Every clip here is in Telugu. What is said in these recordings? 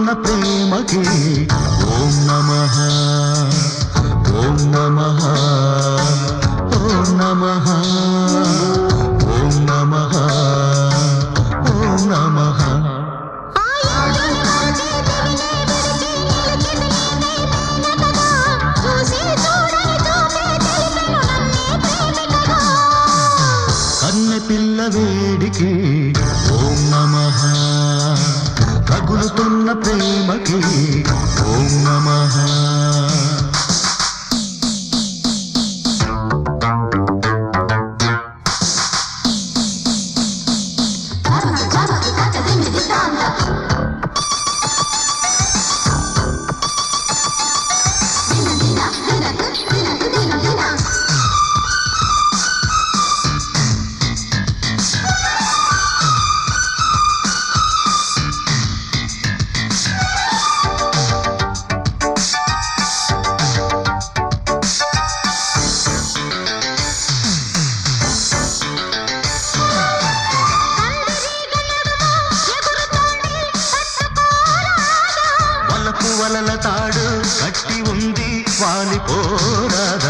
రగులుతున్న ప్రేమకి ఓం నమ ఓం నమ ఓం నమ ఓం నమ ఓం నమ ఆ ఇంద్రుని మరచి దివినే విడిచి నిలిచిది నీదై మేనకగా. చూసి చూడని చూపే తెలిపెను నన్నే ప్రేమికగా. కన్నె పిల్ల వేడికి ఓం నమ రగులుతున్న ప్రేమకి ఓం నమ వలకు వలల తాడు కట్టి ఉంది వాలిపోరాదా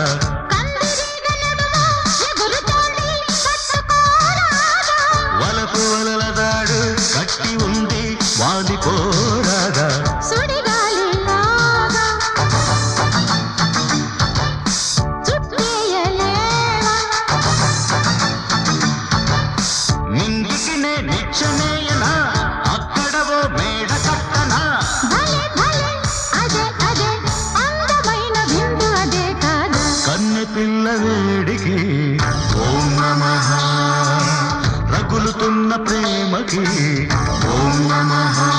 వలకు వలల తాడు కట్టి ఉంది వాలిపోరాదా నిందికి నే నిచ్చనేయనా అక్కడవో మేడ కట్టనా కన్నె పిల్ల వేడికి ఓం నమ రగులుతున్న ప్రేమకి ఓం నమ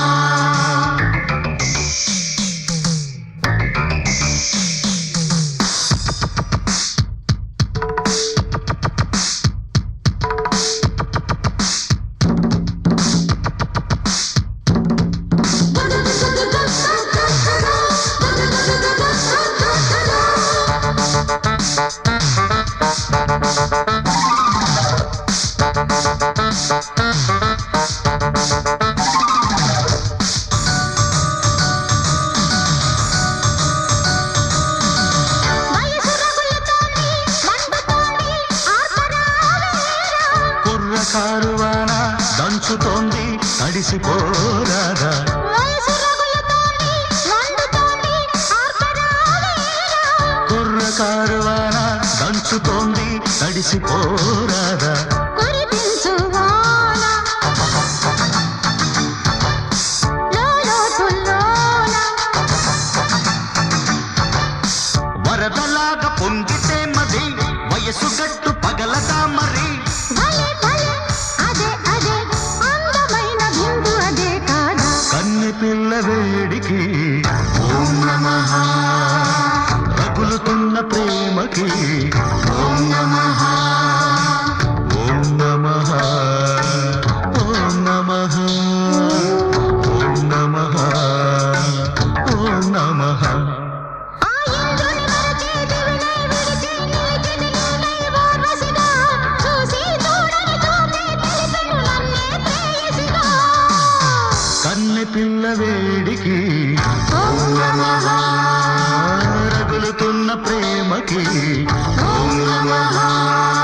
కుర్ర కారువాన దంచుతోంది తడిసిపోరాదా కుర్ర కారువాన దంచుతోంది తడిసిపోరాదా వరదలాగా పొంగితే మది వయసు గట్టు పగలదా మరి కన్నె పిల్ల వేడికి ఓం నమ రగులుతున్న ప్రేమకి ఓం నమ ఓం నమ ఓం నమ ఓం నమ ఓం నమ ఆ ఇంద్రుని మరచి దివినే విడిచి నిలిచిది నీదై ఓర్వశిగా. చూసి చూడని చూపే తెలిపెను నన్నే ప్రేయసిగా. కన్నె పిల్ల వేడికి ఓం నమః రగులుతున్న ప్రేమకి ఓం నమ